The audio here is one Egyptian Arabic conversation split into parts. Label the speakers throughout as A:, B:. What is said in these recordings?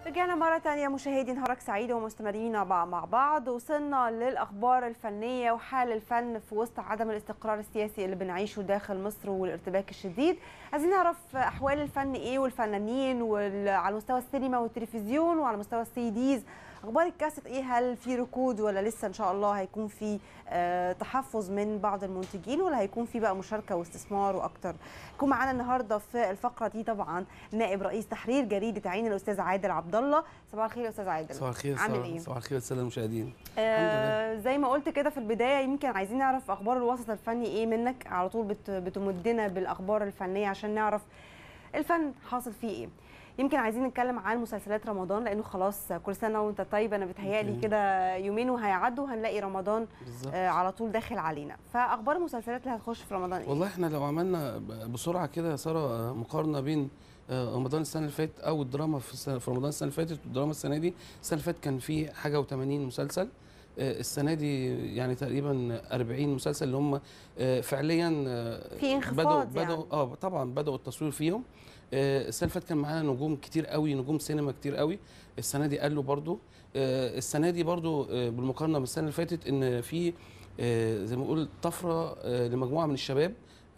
A: رجعنا مرة تانية مشاهدي نهارك سعيد ومستمرين مع مع بعض وصلنا للأخبار الفنية وحال الفن في وسط عدم الاستقرار السياسي اللي بنعيشه داخل مصر والارتباك الشديد عايزين نعرف أحوال الفن إيه والفنانين وعلى مستوى السينما والتلفزيون وعلى مستوى السي ديز اخبار الكاسيت ايه هل في ركود ولا لسه ان شاء الله هيكون في آه تحفظ من بعض المنتجين ولا هيكون في بقى مشاركه واستثمار واكتر يكون معانا النهارده في الفقره دي طبعا نائب رئيس تحرير جريده عين الاستاذ عادل عبد الله صباح الخير يا استاذ عادل
B: صباح الخير
A: عامل
B: صباح-
A: ايه
B: صباح الخير الساده المشاهدين
A: آه زي ما قلت كده في البدايه يمكن عايزين نعرف اخبار الوسط الفني ايه منك على طول بت بتمدنا بالاخبار الفنيه عشان نعرف الفن حاصل فيه ايه يمكن عايزين نتكلم عن مسلسلات رمضان لانه خلاص كل سنه وانت طيب انا بتهيالي
B: أوكي.
A: كده يومين وهيعدوا هنلاقي رمضان
B: بالظبط
A: آه على طول داخل علينا فاخبار المسلسلات اللي هتخش في رمضان ايه
B: والله احنا لو عملنا ب- بسرعه كده يا ساره آه، مقارنه بين آه، رمضان السنه اللي فاتت او الدراما في, السنة في رمضان السنه اللي فاتت والدراما السنه دي السنه اللي فاتت كان في حاجه و80 مسلسل آه، السنه دي يعني تقريبا 40 مسلسل اللي هم آه، فعليا آه،
A: في انخفاض
B: بدأوا
A: يعني.
B: بدأوا اه طبعا بدأوا التصوير فيهم آه، السنه اللي فاتت كان معانا نجوم كتير قوي نجوم سينما كتير قوي السنه دي قالوا برضو آه، السنه دي برضو آه، بالمقارنه بالسنه اللي فاتت ان في آه، زي ما نقول طفره آه، لمجموعه من الشباب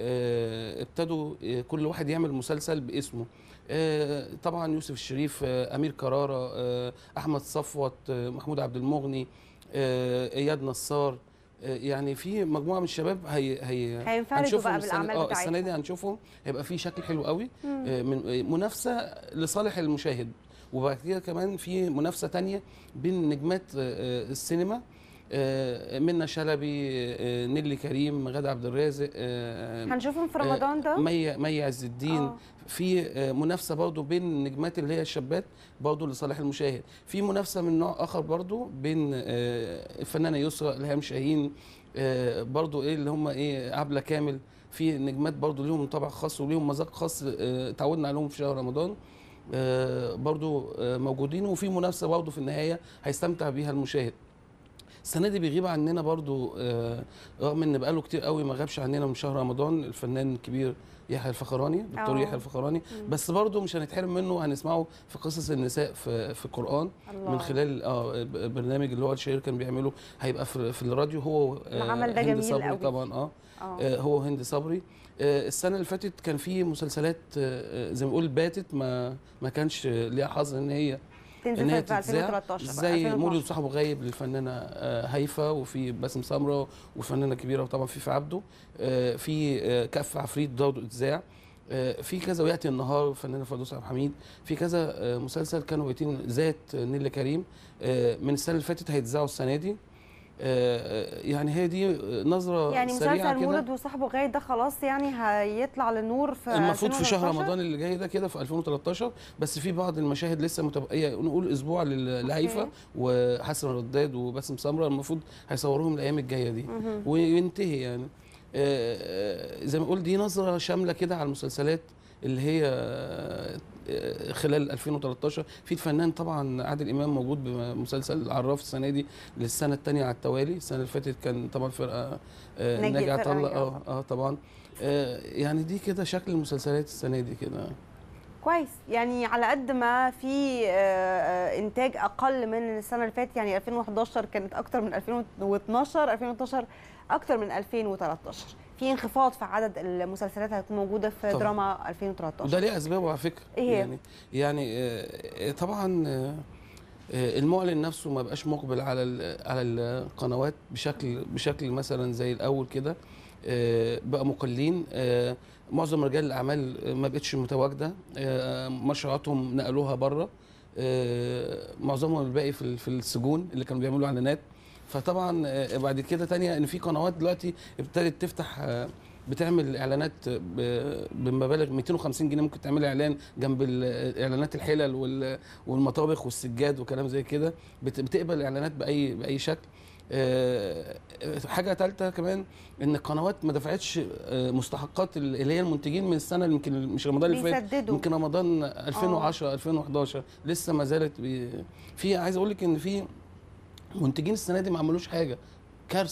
B: آه، ابتدوا آه، كل واحد يعمل مسلسل باسمه آه، طبعا يوسف الشريف آه، امير كراره آه، احمد صفوت آه، محمود عبد المغني آه، اياد نصار آه، يعني في مجموعه من الشباب هي هي
A: هينفردوا
B: هنشوفهم
A: بقى
B: السنة-
A: بالاعمال
B: اه
A: بتاعتهم
B: السنه دي هنشوفهم هيبقى في شكل حلو قوي
A: مم.
B: آه، من آه، منافسه لصالح المشاهد وبعد كده كمان في منافسه تانية بين نجمات آه، آه، السينما آه، منى شلبي آه، نيلي كريم غادة عبد الرازق آه،
A: هنشوفهم في رمضان ده
B: مي مي عز الدين
A: آه.
B: في آه، منافسه برضو بين النجمات اللي هي الشابات برضو لصالح المشاهد في منافسه من نوع اخر برضو بين آه، الفنانه يسرا الهام شاهين آه، برضو ايه اللي هم ايه عبله كامل في نجمات برضو ليهم طابع خاص وليهم مذاق خاص آه، تعودنا عليهم في شهر رمضان آه، برضو آه، موجودين وفي منافسه برضو في النهايه هيستمتع بيها المشاهد السنه دي بيغيب عننا برضو آه، رغم ان بقاله كتير قوي ما غابش عننا من شهر رمضان الفنان الكبير يحيى الفخراني دكتور
A: آه.
B: يحيى الفخراني
A: مم.
B: بس برضو مش هنتحرم منه هنسمعه في قصص النساء في في القران
A: الله.
B: من خلال اه ب- برنامج اللي هو الشهير كان بيعمله هيبقى في, في الراديو هو آه،
A: العمل ده
B: هند
A: جميل
B: صبري
A: قوي.
B: طبعا اه
A: اه
B: آه، هو هند صبري آه، السنه اللي فاتت كان في مسلسلات آه، آه، زي ما بنقول باتت ما ما كانش ليها حظ ان هي
A: تنزل
B: ان هي
A: في 2013 بقى،
B: زي
A: 2012.
B: مولد وصاحبه غايب للفنانه آه، هيفا وفي باسم سمره وفنانه كبيره وطبعا في في عبده آه، في آه، كف عفريت برضه اتذاع آه، في كذا وياتي النهار الفنانه فردوس عبد الحميد في كذا آه، مسلسل كانوا بيتين ذات نيلي كريم آه، من السنه اللي فاتت هيتذاعوا السنه دي آه، يعني هي دي نظره
A: يعني
B: سريعه
A: مسلسل
B: كده
A: مولد وصاحبه غايب ده خلاص يعني هيطلع للنور في
B: المفروض في شهر
A: 2013.
B: رمضان اللي جاي ده كده في 2013 بس في بعض المشاهد لسه متبقيه نقول اسبوع لل- لهيفا
A: أوكي.
B: وحسن رداد وباسم سمره المفروض هيصوروهم الايام الجايه دي
A: مهم.
B: وينتهي يعني آه، آه، زي ما اقول دي نظره شامله كده على المسلسلات اللي هي آه، آه، خلال 2013 في الفنان طبعا عادل امام موجود بمسلسل العراف السنه دي للسنه الثانيه على التوالي السنه اللي فاتت كان طبعا فرقه آه،
A: ناجي
B: ناجي
A: الفرقة
B: عطله
A: ناجي
B: اه اه طبعا آه، يعني دي كده شكل المسلسلات السنه دي كده
A: كويس يعني على قد ما في آه، آه، انتاج اقل من السنه اللي فاتت يعني 2011 كانت اكتر من 2012 2012 اكتر من 2013 في انخفاض في عدد المسلسلات هتكون موجوده في
B: طبعاً.
A: دراما 2013
B: وده ليه اسبابه على فكره
A: إيه هي؟
B: يعني يعني آه، طبعا آه، آه، المعلن نفسه ما بقاش مقبل على ال- على القنوات بشكل بشكل مثلا زي الاول كده آه، بقى مقلين آه، معظم رجال الاعمال ما بقتش متواجده آه، مشروعاتهم نقلوها بره آه، معظمهم الباقي في ال- في السجون اللي كانوا بيعملوا اعلانات فطبعا آه، بعد كده تانية ان في قنوات دلوقتي ابتدت تفتح آه، بتعمل اعلانات ب- بمبالغ 250 جنيه ممكن تعمل اعلان جنب ال- اعلانات الحلل وال- والمطابخ والسجاد وكلام زي كده بت- بتقبل الاعلانات باي باي شكل آه، حاجه ثالثه كمان ان القنوات ما دفعتش آه، مستحقات اللي هي المنتجين من السنه يمكن مش رمضان اللي فات
A: بيسددوا
B: يمكن رمضان 2010 2011 لسه ما زالت بي... في عايز اقول لك ان في منتجين السنه دي ما عملوش حاجه كارثه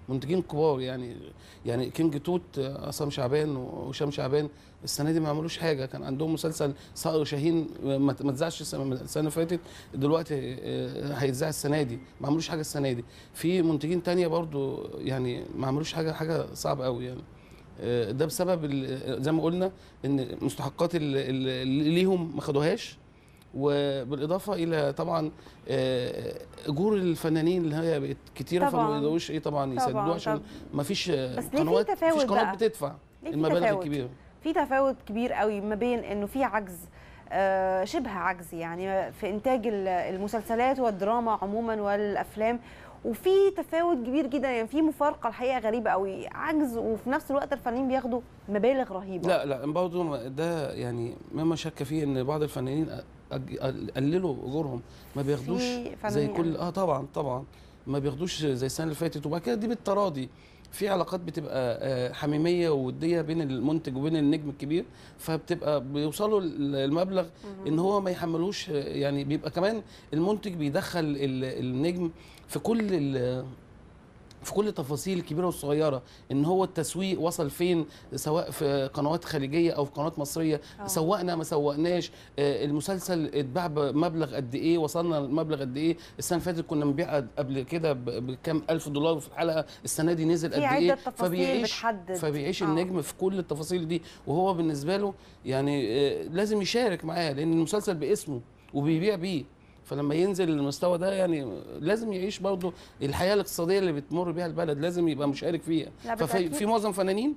B: منتجين كبار يعني يعني كينج توت آه، عصام شعبان وهشام شعبان السنه دي ما عملوش حاجه كان عندهم مسلسل صقر شاهين آه، ما ما اتذاعش السنه السنة اللي فاتت دلوقتي آه، هيتذاع السنه دي ما عملوش حاجه السنه دي في منتجين تانية برضو يعني ما عملوش حاجه حاجه صعبه قوي يعني آه، ده بسبب ال- زي ما قلنا ان المستحقات اللي اللي ليهم ما خدوهاش وبالاضافه الى طبعا آه، اجور الفنانين اللي هي بقت كتيره
A: طبعاً.
B: فما يقدروش ايه طبعا يسددوها
A: طبعا
B: عشان
A: طب
B: ما فيش
A: بس ليه في
B: قنوات
A: تفاوت
B: مفيش قنوات
A: بقى؟
B: بتدفع
A: ليه في
B: المبالغ
A: تفاوت؟
B: الكبيره
A: في تفاوت كبير قوي ما بين انه في عجز آه، شبه عجز يعني في انتاج ال- المسلسلات والدراما عموما والافلام وفي تفاوت كبير جدا يعني في مفارقه الحقيقه غريبه قوي عجز وفي نفس الوقت الفنانين بياخدوا مبالغ رهيبه
B: لا لا برضه ما- ده يعني مما شك فيه ان بعض الفنانين أج- قللوا اجورهم ما بياخدوش
A: في
B: زي
A: فنانين
B: كل اه طبعا طبعا ما بياخدوش زي السنه اللي فاتت وبعد كده دي بالتراضي في علاقات بتبقى آه، حميميه ووديه بين المنتج وبين النجم الكبير فبتبقى بيوصلوا ال- المبلغ ان هو ما يحملوش آه، يعني بيبقى كمان المنتج بيدخل ال- النجم في كل ال- في كل التفاصيل الكبيره والصغيره ان هو التسويق وصل فين سواء في قنوات خارجيه او في قنوات مصريه
A: آه.
B: سوقنا ما سوقناش آه، المسلسل اتباع بمبلغ قد ايه وصلنا لمبلغ قد ايه السنه اللي فاتت كنا بنبيع قبل كده ب- بكام الف دولار في الحلقه السنه دي نزل
A: في
B: قد ايه
A: عده تفاصيل بتحدد
B: فبيعيش
A: آه.
B: النجم في كل التفاصيل دي وهو بالنسبه له يعني آه، لازم يشارك معاه لان المسلسل باسمه وبيبيع بيه فلما ينزل للمستوى ده يعني لازم يعيش برضه الحياه الاقتصاديه اللي بتمر بيها البلد لازم يبقى مشارك فيها
A: لا
B: ففي
A: بالتأكيد.
B: في معظم فنانين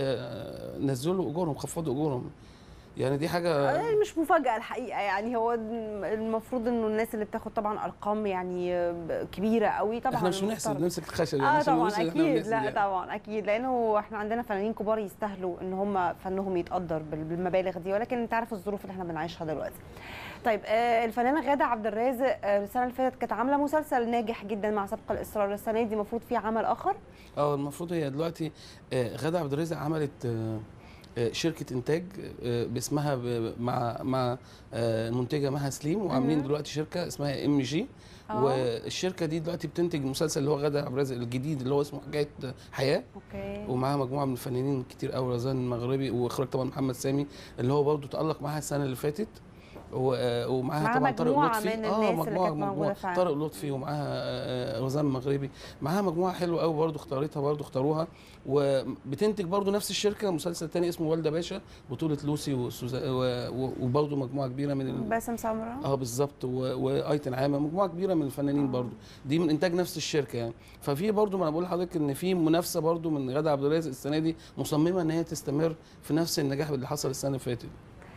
B: آه، نزلوا اجورهم خفضوا اجورهم يعني دي حاجه
A: آه، مش مفاجأة الحقيقة يعني هو المفروض انه الناس اللي بتاخد طبعا ارقام يعني آه، كبيرة قوي طبعا
B: احنا مش بنحسب
A: المفترض.
B: نمسك الخشب
A: اه
B: يعني عشان ما
A: طبعا
B: نقولش إن إحنا
A: اكيد
B: بنحسب
A: لا
B: يعني.
A: طبعا اكيد لانه احنا عندنا فنانين كبار يستاهلوا ان هم فنهم يتقدر بال- بالمبالغ دي ولكن انت عارف الظروف اللي احنا بنعيشها دلوقتي طيب آه الفنانه غاده عبد الرازق آه السنه اللي فاتت كانت عامله مسلسل ناجح جدا مع سبق الاصرار السنه دي المفروض في عمل اخر
B: اه المفروض هي دلوقتي آه، غادة عبد الرازق عملت آه، آه، شركة إنتاج آه، باسمها ب- مع مع آه، المنتجة مها سليم وعاملين
A: مهم.
B: دلوقتي شركة اسمها ام جي
A: آه.
B: والشركة دي دلوقتي بتنتج المسلسل اللي هو غادة عبد الرازق الجديد اللي هو اسمه حكاية حياة
A: اوكي
B: ومعاها مجموعة من الفنانين كتير قوي رزان المغربي واخراج طبعا محمد سامي اللي هو برضه تألق معاها السنة اللي فاتت و- آه، ومعاها
A: معاها
B: طبعا طارق
A: مجموعة
B: لطفي
A: من الناس اللي
B: مجموعة
A: كانت موجودة
B: مجموعة
A: فعلا.
B: طارق لطفي ومعاها آه، آه، رزان المغربي معاها مجموعه حلوه قوي برضو اختارتها برضو اختاروها وبتنتج برضو نفس الشركه مسلسل تاني اسمه والده باشا بطوله لوسي وسوزا و- و- وبرضو مجموعه كبيره من ال...
A: باسم سمره
B: اه بالظبط و- وايتن عامه مجموعه كبيره من الفنانين
A: آه.
B: برضو دي من انتاج نفس الشركه يعني ففي برضو ما انا بقول لحضرتك ان في منافسه برضو من غاده عبد الرازق السنه دي مصممه ان هي تستمر في نفس النجاح اللي حصل السنه اللي فاتت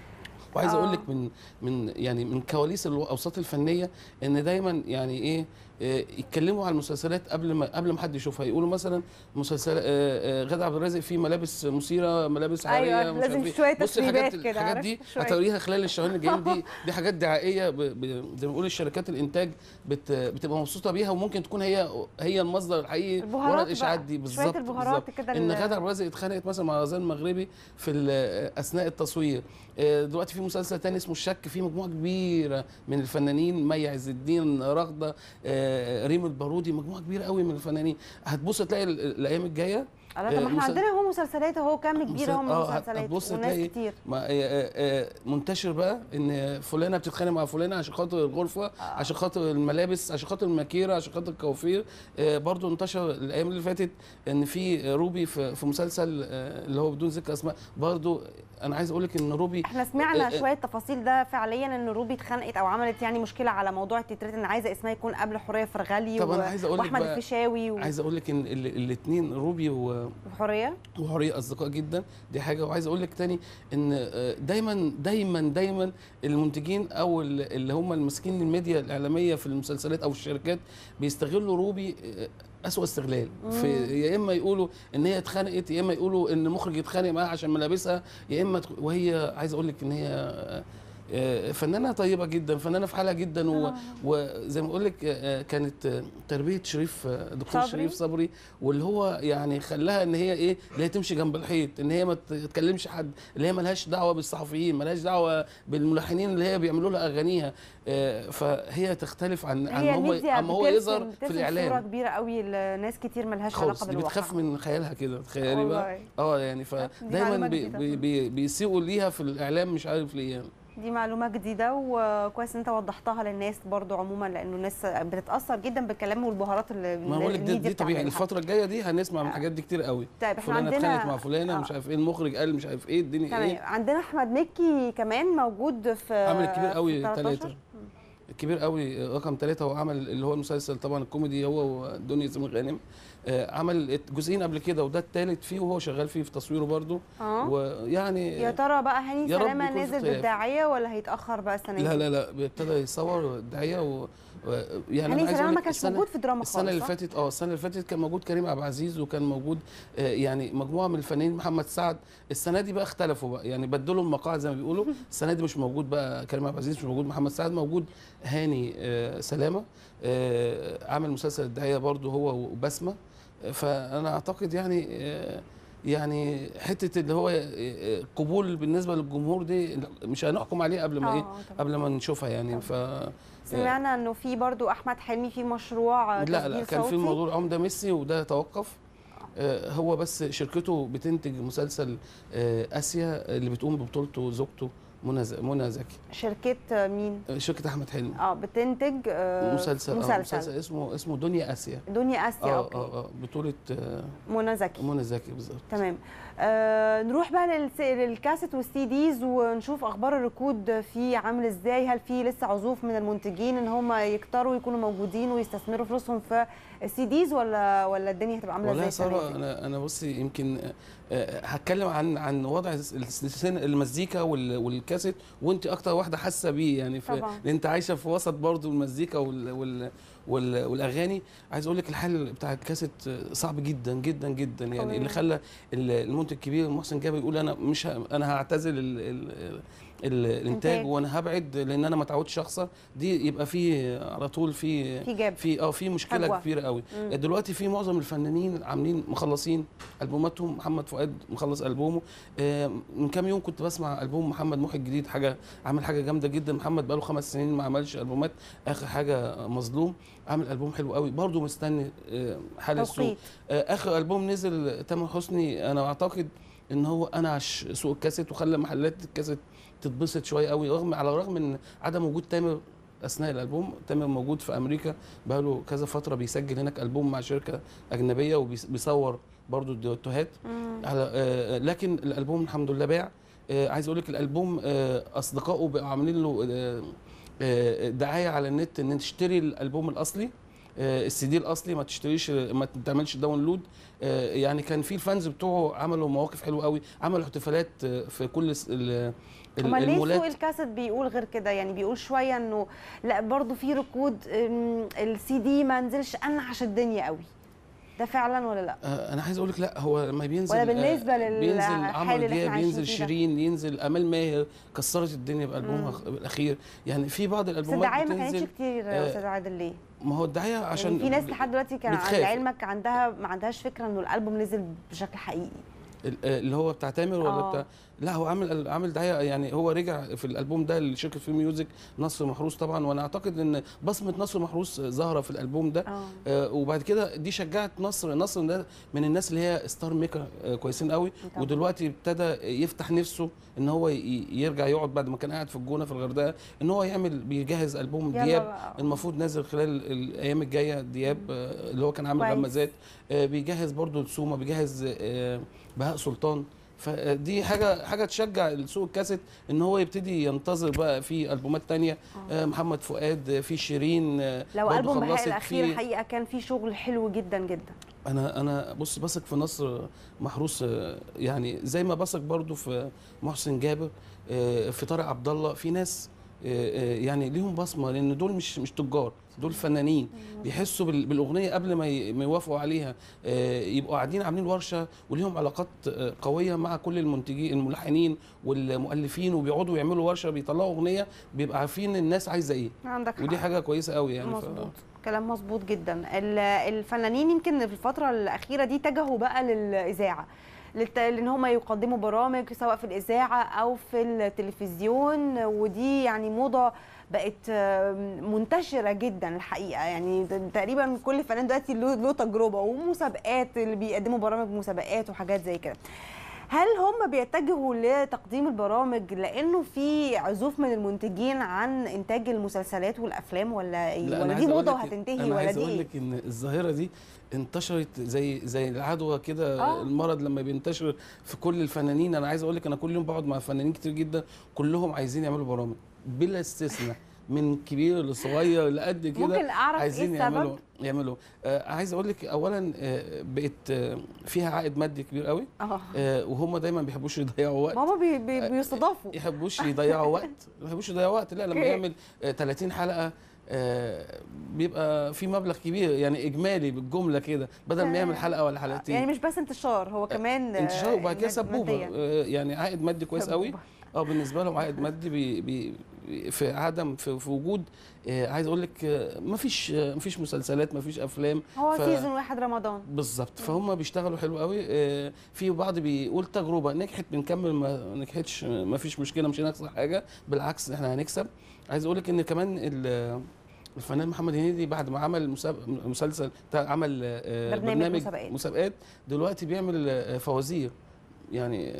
B: وعايز
A: آه.
B: اقول لك من من يعني من كواليس الاوساط الفنيه ان دايما يعني ايه آه، يتكلموا على المسلسلات قبل ما قبل ما حد يشوفها يقولوا مثلا مسلسل آه، آه، غادة عبد الرازق فيه ملابس مثيره ملابس عاريه
A: ايوه
B: مش عارف
A: لازم
B: إيه.
A: شويه
B: بص الحاجات
A: تسريبات كده
B: الحاجات
A: عارف؟
B: دي
A: شوية.
B: هتوريها خلال الشهرين الجايين دي دي حاجات دعائيه ب- ب- زي ما بنقول الشركات الانتاج بت بتبقى مبسوطه بيها وممكن تكون هي هي المصدر الحقيقي
A: البهارات
B: ورا
A: بقى.
B: الاشاعات دي
A: شوية
B: بالظبط
A: البهارات
B: بالظبط.
A: كده
B: ان
A: ال-
B: غادة عبد الرازق اتخانقت مثلا مع رزان المغربي في ال- اثناء التصوير آه، دلوقتي في مسلسل تاني اسمه الشك فيه مجموعه كبيره من الفنانين مي عز الدين رغده آه، ريم البارودي مجموعه كبيره قوي من الفنانين هتبص تلاقي ال- الايام الجايه
A: لا طب ما
B: آه،
A: احنا
B: مسل-
A: عندنا هو مسلسلات اهو كم كبير
B: مسل-
A: اهو من
B: آه،
A: المسلسلات
B: هتبص
A: وناس
B: تلاقي
A: كتير
B: ما آه، آه، آه، منتشر بقى ان فلانه بتتخانق مع فلانه عشان خاطر الغرفه
A: آه.
B: عشان خاطر الملابس عشان خاطر الماكيره عشان خاطر الكوافير آه، برضو انتشر الايام اللي فاتت ان في روبي في في مسلسل آه، اللي هو بدون ذكر اسماء برضو انا عايز اقول لك ان روبي
A: احنا سمعنا
B: آه، آه.
A: شويه تفاصيل ده فعليا ان روبي اتخانقت او عملت يعني مشكله على موضوع التترات ان عايزه اسمها يكون قبل حوريه فرغلي
B: طب
A: و...
B: أنا عايز أقول لك
A: واحمد
B: بقى-
A: الفيشاوي و...
B: عايز اقول لك ان الاثنين روبي و
A: وحوريه
B: وحوريه اصدقاء جدا دي حاجه وعايز اقول لك تاني ان آه، دايما دايما دايما المنتجين او ال- اللي هم الماسكين الميديا الاعلاميه في المسلسلات او الشركات بيستغلوا روبي آه، اسوأ استغلال في يا اما يقولوا ان هي اتخانقت يا اما يقولوا ان المخرج يتخانق معاها عشان ملابسها يا اما تخ- وهي عايز اقول لك ان هي آه، آه، فنانه طيبه جدا فنانه في حالها جدا و-
A: آه.
B: وزي ما اقول لك آه، كانت آه، تربيه شريف آه، دكتور
A: صبري.
B: شريف صبري واللي هو يعني خلاها ان هي ايه اللي هي تمشي جنب الحيط ان هي ما تكلمش حد اللي هي ملهاش دعوه بالصحفيين ملهاش دعوه بالملحنين اللي هي بيعملوا لها اغانيها آه، فهي تختلف عن عن
A: هي
B: ما هو
A: الميديا
B: عن ما هو
A: بترسم-
B: يظهر في
A: بترسم صوره
B: الاعلام
A: كبيره قوي لناس كتير ملهاش
B: خالص
A: علاقه
B: دي
A: بالواقع
B: بتخاف من خيالها كده تخيلي بقى
A: والله.
B: اه يعني
A: معلومة
B: فدايما بي
A: جديدة.
B: بي بي بيسيئوا ليها في الاعلام مش عارف ليه يعني
A: دي معلومه جديده وكويس ان انت وضحتها للناس برضو عموما لانه الناس بتتاثر جدا بالكلام والبهارات اللي
B: ما بقول لك دي,
A: الميديا
B: دي طبيعي
A: بتعملها.
B: الفتره الجايه دي هنسمع من الحاجات دي كتير قوي
A: طيب احنا
B: فلانه اتخانقت مع
A: عندنا
B: فلانه
A: آه.
B: مش عارف ايه المخرج قال مش عارف ايه الدنيا
A: تمام
B: ايه
A: عندنا احمد مكي كمان موجود في
B: عمل الكبير
A: في
B: قوي
A: 13.
B: ثلاثة الكبير قوي رقم ثلاثة هو عمل اللي هو المسلسل طبعا الكوميدي هو ودنيا سمير غانم آه، عمل جزئين قبل كده وده الثالث فيه وهو شغال فيه في تصويره برضه
A: اه
B: ويعني
A: يا ترى بقى هاني
B: يا رب
A: سلامه
B: يكون في
A: نازل
B: اختلاف.
A: بالداعيه ولا هيتاخر بقى السنه دي؟
B: لا لا لا ابتدى يصور الدعايه و... و... يعني
A: هاني
B: أنا عايز
A: سلامه
B: أقول
A: ما
B: لك
A: كانش
B: السنة-
A: موجود في دراما
B: السنه اللي
A: خالص، صح؟
B: فاتت اه السنه اللي فاتت كان موجود كريم عبد العزيز وكان موجود آه، يعني مجموعه من الفنانين محمد سعد السنه دي بقى اختلفوا بقى يعني بدلوا المقاعد زي ما بيقولوا السنه دي مش موجود بقى كريم عبد العزيز مش موجود محمد سعد موجود هاني آه، سلامه آه، عامل مسلسل الدعايه برضو هو وبسمه آه، فانا اعتقد يعني آه، يعني حته اللي هو آه، قبول بالنسبه للجمهور دي مش هنحكم عليه قبل ما
A: آه،
B: ايه
A: آه، طبعاً.
B: قبل ما نشوفها يعني ف
A: سمعنا انه في برضو احمد حلمي في مشروع
B: لا لا
A: تسجيل
B: كان في
A: صوتي.
B: الموضوع عمده ميسي وده توقف آه، هو بس شركته بتنتج مسلسل آه، اسيا اللي بتقوم ببطولته زوجته منى ز- منى زكي
A: شركه مين؟
B: آه، شركه احمد حلمي
A: اه بتنتج آه
B: مسلسل
A: مسلسل,
B: آه، مسلسل اسمه اسمه دنيا اسيا
A: دنيا اسيا
B: اه
A: اوكي
B: اه اه بطوله آه،
A: منى زكي
B: منى زكي بالظبط
A: تمام آه نروح بقى للس- للكاسيت والسي ديز ونشوف اخبار الركود فيه عامل ازاي هل في لسه عزوف من المنتجين ان هم يكتروا يكونوا موجودين ويستثمروا فلوسهم في السي ديز ولا ولا الدنيا هتبقى عامله
B: والله
A: ازاي
B: يا
A: السنة
B: ساره
A: دي؟
B: انا انا بصي يمكن آه، آه، هتكلم عن عن وضع الس- السن- المزيكا وال- والكاسيت وانت اكتر واحده حاسه بيه يعني في
A: طبعاً.
B: لان انت عايشه في وسط برضو المزيكا وال وال وال والاغاني عايز اقول لك الحال بتاع الكاسيت صعب جدا جدا جدا يعني
A: قوي.
B: اللي خلى ال- المنتج الكبير محسن جابر يقول انا مش ه... انا هعتزل ال... ال... ال... الانتاج
A: إنتاج.
B: وانا هبعد لان انا ما اتعودتش اخسر دي يبقى في على طول في
A: في جاب
B: في اه في مشكله
A: فجوة.
B: كبيره قوي
A: مم.
B: دلوقتي في معظم الفنانين عاملين مخلصين البوماتهم محمد فؤاد مخلص البومه آه، من كام يوم كنت بسمع البوم محمد محي الجديد حاجه عامل حاجه جامده جدا محمد بقاله خمس سنين ما عملش البومات اخر حاجه مظلوم عامل البوم حلو قوي برضه مستني آه، حال السوق
A: توقيت
B: آه، اخر البوم نزل تامر حسني انا اعتقد ان هو انعش سوق الكاسيت وخلى محلات الكاسيت تتبسط شويه قوي رغم على الرغم من عدم وجود تامر اثناء الالبوم تامر موجود في امريكا بقاله كذا فتره بيسجل هناك البوم مع شركه اجنبيه وبيصور برضو الدوتوهات
A: مم.
B: على آه، لكن الالبوم الحمد لله باع آه، عايز اقول لك الالبوم آه، اصدقائه بقوا عاملين له آه، آه، دعايه على النت ان تشتري الالبوم الاصلي آه، السي دي الاصلي ما تشتريش ما تعملش داونلود آه، يعني كان في الفانز بتوعه عملوا مواقف حلوه قوي عملوا احتفالات آه، في كل الس- ال- ال-
A: امال ليه سوق
B: المولات
A: الكاسيت بيقول غير كده يعني بيقول شويه انه لا برضو في ركود السي دي ما نزلش انعش الدنيا قوي ده فعلا ولا لا
B: آه، انا عايز اقول لك لا هو لما بينزل
A: ولا بالنسبة
B: آه،
A: لل-
B: بينزل
A: الحال
B: عمرو
A: اللي
B: دياب
A: احنا عايشين
B: ينزل
A: فيه ده.
B: شيرين ينزل امال ماهر كسرت الدنيا بالبومها
A: مم.
B: الاخير يعني في بعض
A: بس
B: الالبومات
A: الدعايه ما كانتش
B: بتنزل
A: كتير يا
B: آه،
A: استاذ عادل ليه؟
B: ما هو الدعايه عشان
A: عشان في ناس لحد دلوقتي كان
B: بتخاف.
A: على علمك عندها ما عندهاش فكره انه الالبوم نزل بشكل حقيقي
B: ال- آه، اللي هو بتاع تامر ولا
A: آه.
B: بتاع لا هو عامل عامل دعايه يعني هو رجع في الالبوم ده لشركه فيلم ميوزك نصر محروس طبعا وانا اعتقد ان بصمه نصر محروس ظاهره في الالبوم ده
A: اه
B: آه، وبعد كده دي شجعت نصر نصر ده من الناس اللي هي ستار ميكر آه، كويسين قوي
A: طبعاً.
B: ودلوقتي ابتدى يفتح نفسه ان هو ي- يرجع يقعد بعد ما كان قاعد في الجونه في الغردقه ان هو يعمل بيجهز البوم
A: يلا
B: دياب
A: بقى.
B: المفروض نازل خلال الايام الجايه دياب آه، اللي هو كان عامل
A: كويس.
B: غمازات آه، بيجهز برضو السومه بيجهز آه، بهاء سلطان فدي حاجه حاجه تشجع سوق الكاسيت ان هو يبتدي ينتظر بقى في البومات تانية
A: آه.
B: آه، محمد فؤاد آه، في شيرين آه،
A: لو
B: برضو
A: البوم بهاء
B: خلصت
A: الاخير
B: في-
A: الحقيقه كان فيه شغل حلو جدا جدا
B: انا انا بص بثق في نصر محروس آه، يعني زي ما بثق برضو في محسن جابر آه، في طارق عبد الله في ناس آه، يعني ليهم بصمه لان دول مش مش تجار دول فنانين بيحسوا بال- بالاغنيه قبل ما ي- ما يوافقوا عليها آه، يبقوا قاعدين عاملين ورشه وليهم علاقات آه، قويه مع كل المنتجين الملحنين والمؤلفين وبيقعدوا يعملوا ورشه بيطلعوا اغنيه بيبقى عارفين الناس عايزه ايه
A: عندك حق
B: ودي حاجه كويسه قوي يعني ف-
A: مظبوط كلام مظبوط جدا ال- الفنانين يمكن في الفتره الاخيره دي اتجهوا بقى للاذاعه للت- لان هم يقدموا برامج سواء في الاذاعه او في التلفزيون ودي يعني موضه بقت آه، منتشره جدا الحقيقه يعني د- تقريبا كل فنان دلوقتي له له تجربه ومسابقات اللي بيقدموا برامج مسابقات وحاجات زي كده هل هم بيتجهوا لتقديم البرامج لانه في عزوف من المنتجين عن انتاج المسلسلات والافلام ولا ايه
B: لا، أنا
A: ولا
B: عايز
A: دي
B: أقول
A: موضه
B: لك-
A: وهتنتهي
B: انا
A: ولا
B: عايز
A: دي
B: اقول
A: ايه
B: لك ان الظاهره دي انتشرت زي زي العدوى كده
A: آه.
B: المرض لما بينتشر في كل الفنانين انا عايز اقول لك انا كل يوم بقعد مع فنانين كتير جدا كلهم عايزين يعملوا برامج بلا استثناء من كبير لصغير لقد كده
A: ممكن اعرف ايه
B: عايزين
A: السبب
B: يعملوا يعملوا آه عايز اقول لك اولا آه بقت آه فيها عائد مادي كبير قوي
A: اه
B: آه وهم دايما ما بيحبوش يضيعوا وقت
A: ماما بي بي بيستضافوا
B: يحبوش يضيعوا وقت ما يحبوش يضيعوا وقت لا لما
A: أوكي.
B: يعمل آه، 30 حلقه آه، بيبقى في مبلغ كبير يعني اجمالي بالجمله كده بدل ما يعمل حلقه ولا حلقتين
A: يعني مش بس انتشار هو كمان
B: انتشار
A: آه،
B: وبعد كده
A: ماد-
B: سبوبه
A: مادياً.
B: آه، يعني عائد مادي كويس قوي
A: سبوبة.
B: اه بالنسبه لهم عائد مادي بي بي في عدم في, في وجود آه، عايز اقول لك آه، مفيش آه، مفيش مسلسلات مفيش افلام
A: هو
B: ف-
A: سيزون واحد رمضان
B: بالظبط فهم بيشتغلوا حلو قوي آه، في بعض بيقول تجربه نجحت بنكمل ما نجحتش ما فيش مشكله مش هنخسر حاجه بالعكس احنا هنكسب عايز اقول لك ان كمان ال- الفنان محمد هنيدي بعد ما عمل مسابق مسلسل بتاع عمل آه،
A: برنامج مسابقات.
B: مسابقات دلوقتي بيعمل آه، فوازير يعني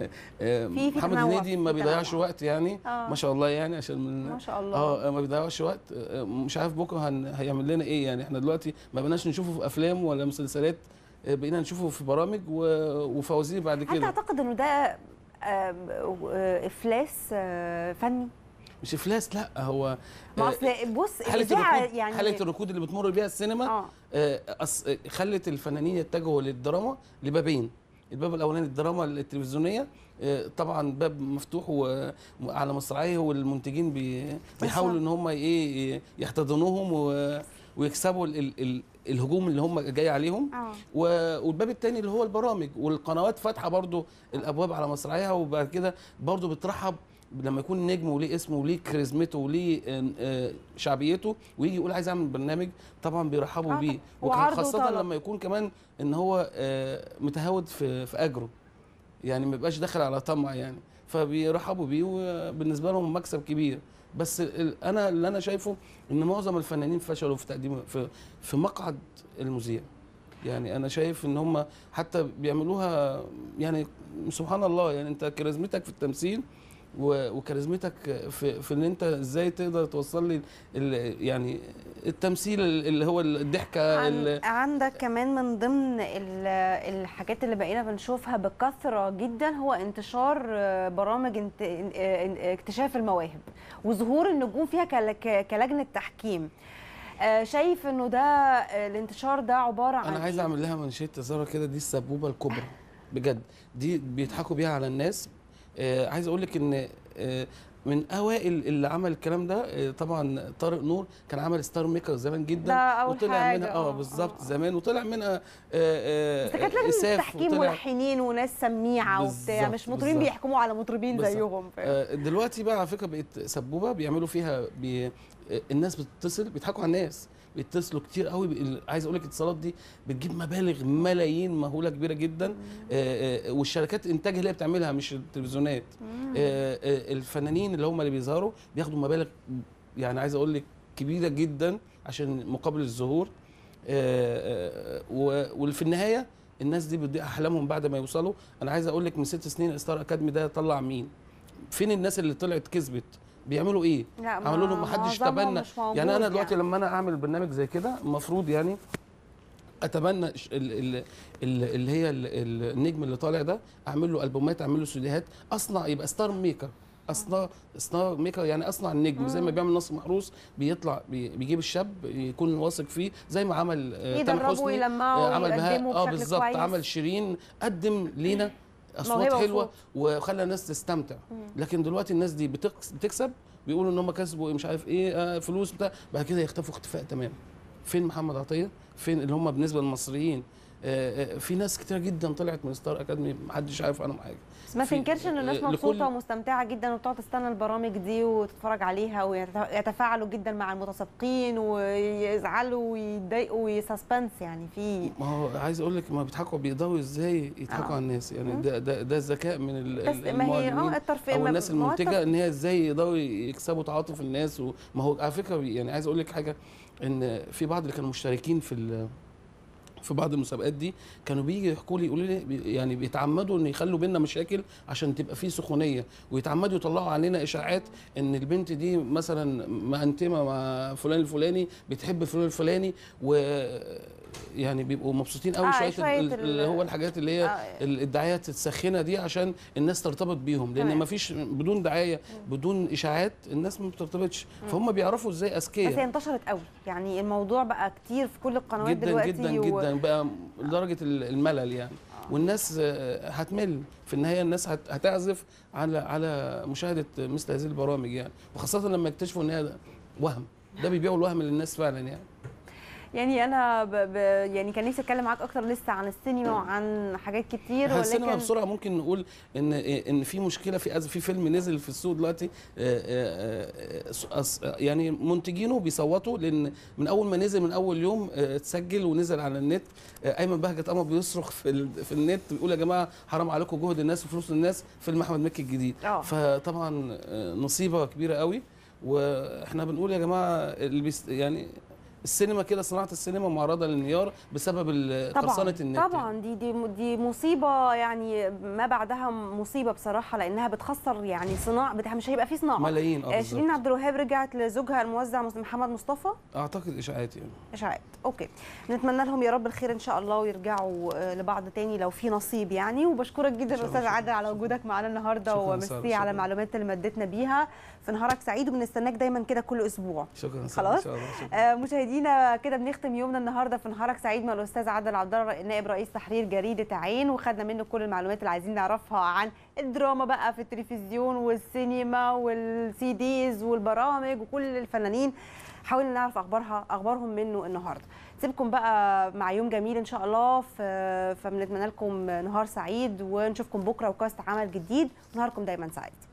B: آه،
A: في- في
B: محمد
A: تنوع،
B: هنيدي ما
A: في
B: بيضيعش
A: تنوع.
B: وقت يعني
A: آه.
B: ما شاء الله يعني عشان من
A: ما شاء الله
B: اه ما بيضيعش وقت آه، مش عارف بكره هن... هيعمل لنا ايه يعني احنا دلوقتي ما بقيناش نشوفه في افلام ولا مسلسلات آه، بقينا نشوفه في برامج و... وفوازير بعد
A: هل
B: كده
A: تعتقد انه ده آم، آه، افلاس آه، فني
B: مش افلاس لا هو
A: ما
B: آه،
A: اصل بص
B: حاله
A: الإذاعة
B: الركود
A: يعني
B: حاله الركود اللي بتمر بيها السينما
A: اه
B: آه، أص... آه، خلت الفنانين يتجهوا للدراما لبابين الباب الاولاني الدراما التلفزيونيه آه، طبعا باب مفتوح وعلى مصراعيه والمنتجين بي... بيحاولوا ان هم ايه يحتضنوهم و... ويكسبوا ال... ال... ال... الهجوم اللي هم جاي عليهم
A: اه
B: و- والباب الثاني اللي هو البرامج والقنوات فاتحه برضو الابواب على مصراعيها وبعد كده برضو بترحب لما يكون نجم وليه اسمه وليه كاريزمته وليه آه، آه، شعبيته ويجي يقول عايز اعمل برنامج طبعا بيرحبوا
A: آه
B: بيه
A: طبعاً. وعرض
B: وخاصه
A: وطلب.
B: لما يكون كمان ان هو آه، متهاود في في اجره يعني ما يبقاش داخل على طمع يعني فبيرحبوا بيه وبالنسبه لهم مكسب كبير بس ال- انا اللي انا شايفه ان معظم الفنانين فشلوا في تقديم في في مقعد المذيع يعني انا شايف ان هم حتى بيعملوها يعني سبحان الله يعني انت كاريزمتك في التمثيل و- وكاريزمتك في في ان انت ازاي تقدر توصل لي ال- يعني التمثيل اللي هو الضحكه
A: عن
B: ال-
A: عندك كمان من ضمن ال- الحاجات اللي بقينا بنشوفها بكثره جدا هو انتشار آه، برامج انت- آه، اكتشاف المواهب وظهور النجوم فيها كل- ك- كلجنه تحكيم آه، شايف انه ده آه، الانتشار ده عباره عن
B: انا عايز
A: إيه؟
B: اعمل لها منشيه تظاهره كده دي السبوبه الكبرى بجد دي بيضحكوا بيها على الناس آه عايز اقول لك ان آه من اوائل اللي عمل الكلام ده آه طبعا طارق نور كان عمل ستار ميكر زمان جدا
A: ده أول
B: وطلع
A: حاجة،
B: منها
A: آه،
B: اه بالظبط
A: آه.
B: زمان وطلع منها آه آه
A: بس كانت لجنه
B: إساف
A: تحكيم
B: وطلع-
A: ملحنين وناس سميعه وبتاع
B: بالظبط،
A: مش مطربين
B: بالظبط.
A: بيحكموا على مطربين
B: بالظبط.
A: زيهم فاهم؟
B: آه، دلوقتي بقى على فكره بقت سبوبه بيعملوا فيها بي... آه، الناس بتتصل بيضحكوا على الناس بيتصلوا كتير قوي ال- عايز اقول لك الاتصالات دي بتجيب مبالغ ملايين مهوله كبيره جدا آه، آه، والشركات انتاج اللي هي بتعملها مش التلفزيونات آه، آه، الفنانين اللي هم اللي بيظهروا بياخدوا مبالغ يعني عايز اقول لك كبيره جدا عشان مقابل الظهور آه، آه، و- وفي النهايه الناس دي بتضيع احلامهم بعد ما يوصلوا انا عايز اقول لك من ست سنين ستار اكاديمي ده طلع مين فين الناس اللي طلعت كسبت بيعملوا ايه
A: لا
B: عملوا لهم محدش
A: معظمهم
B: تبنى
A: مش موجود
B: يعني انا دلوقتي لما انا اعمل برنامج زي كده المفروض يعني اتمنى ش- ال- ال- ال- اللي هي ال- ال- النجم اللي طالع ده اعمل له البومات اعمل له سيديهات اصنع يبقى ستار ميكر اصنع ستار ميكر يعني اصنع النجم زي ما بيعمل نصر محروس بيطلع بي- بيجيب الشاب يكون واثق فيه زي ما عمل آه، تامر
A: يدربوا
B: حسني
A: ويلمعوا
B: آه، عمل بهاء
A: ويقدموا
B: اه
A: بشكل
B: بالظبط
A: كويس.
B: عمل شيرين قدم لينا اصوات
A: موهبة
B: حلوه
A: وصوت.
B: وخلى الناس تستمتع لكن دلوقتي الناس دي بتكس- بتكسب بيقولوا ان هم كسبوا مش عارف ايه آه فلوس بتاع بعد كده يختفوا اختفاء تمام فين محمد عطيه فين اللي هم بالنسبه للمصريين آه، آه، في ناس كتير جدا طلعت من ستار اكاديمي محدش عارف عنهم حاجه
A: بس ما
B: في-
A: تنكرش ان الناس
B: لكل-
A: مبسوطه ومستمتعه جدا وبتقعد تستنى البرامج دي وتتفرج عليها ويتفاعلوا جدا مع المتسابقين ويزعلوا ويتضايقوا ويسسبنس يعني في
B: ما هو عايز اقول لك ما بيضحكوا بيقدروا ازاي يضحكوا
A: آه.
B: على الناس يعني ده ده ده الذكاء من ال-
A: بس ما هي
B: المعلمين
A: اه الترفيه
B: او
A: ما-
B: الناس
A: ما هو
B: المنتجه
A: الترفيه.
B: ان هي ازاي يقدروا يكسبوا تعاطف الناس وما هو على فكره يعني عايز اقول لك حاجه ان في بعض اللي كانوا مشتركين في ال- في بعض المسابقات دي كانوا بيجي يحكوا لي يقولوا لي بي- يعني بيتعمدوا ان يخلوا بينا مشاكل عشان تبقى في سخونيه ويتعمدوا يطلعوا علينا اشاعات ان البنت دي مثلا مأنتمه مع فلان الفلاني بتحب فلان الفلاني و يعني بيبقوا مبسوطين قوي
A: آه،
B: شويه,
A: شوية
B: ال-
A: ال-
B: اللي هو الحاجات اللي هي
A: آه.
B: الدعايات الساخنه دي عشان الناس ترتبط بيهم لان
A: تمام.
B: ما فيش بدون دعايه بدون اشاعات الناس ما بترتبطش فهم بيعرفوا ازاي
A: بس هي
B: اذكياء
A: انتشرت قوي يعني الموضوع بقى كتير في كل القنوات
B: جدا
A: دلوقتي
B: جدا
A: و...
B: جدا بقى لدرجه ال- الملل يعني والناس آه، هتمل في النهايه الناس هت- هتعزف على على مشاهده مثل هذه البرامج يعني وخاصه لما يكتشفوا ان هي وهم ده بيبيعوا الوهم للناس فعلا يعني
A: يعني انا ب... ب... يعني كان نفسي اتكلم معاك اكتر لسه عن السينما وعن حاجات كتير
B: احنا السينما
A: ولكن
B: بسرعه ممكن نقول ان ان في مشكله في أز- في فيلم نزل في السوق دلوقتي آه، آه، آه، أص- يعني منتجينه بيصوتوا لان من اول ما نزل من اول يوم آه، اتسجل ونزل على النت آه، ايمن بهجت قمر بيصرخ في ال- في النت بيقول يا جماعه حرام عليكم جهد الناس وفلوس الناس فيلم احمد مكي الجديد
A: اه
B: فطبعا آه، نصيبه كبيره قوي واحنا بنقول يا جماعه اللي بيست يعني السينما كده صناعه السينما معرضه للانهيار بسبب ال-
A: طبعا
B: قرصنه النت يعني.
A: طبعا دي دي دي مصيبه يعني ما بعدها مصيبه بصراحه لانها بتخسر يعني صناعه بتاع مش هيبقى في صناعه
B: ملايين اه
A: آه،
B: بالظبط.
A: شيرين عبد الوهاب رجعت لزوجها الموزع مس- محمد مصطفى
B: اعتقد اشاعات يعني
A: اشاعات اوكي نتمنى لهم يا رب الخير ان شاء الله ويرجعوا آه، لبعض تاني لو في نصيب يعني وبشكرك جدا
B: شكراً،
A: استاذ
B: شكراً.
A: عادل على وجودك معانا النهارده
B: شكراً
A: وميرسي
B: سارة،
A: على
B: شكراً.
A: المعلومات اللي مدتنا بيها في نهارك سعيد وبنستناك دايما كده كل اسبوع
B: شكرا
A: خلاص؟
B: ان شاء الله شكرا.
A: آه، مشاهدينا كده بنختم يومنا النهارده في نهارك سعيد مع الاستاذ عادل عبد الله نائب رئيس تحرير جريده عين وخدنا منه كل المعلومات اللي عايزين نعرفها عن الدراما بقى في التلفزيون والسينما والسي ديز والبرامج وكل الفنانين حاولنا نعرف اخبارها اخبارهم منه النهارده سيبكم بقى مع يوم جميل ان شاء الله ف- فبنتمنى لكم نهار سعيد ونشوفكم بكره وكاست عمل جديد نهاركم دايما سعيد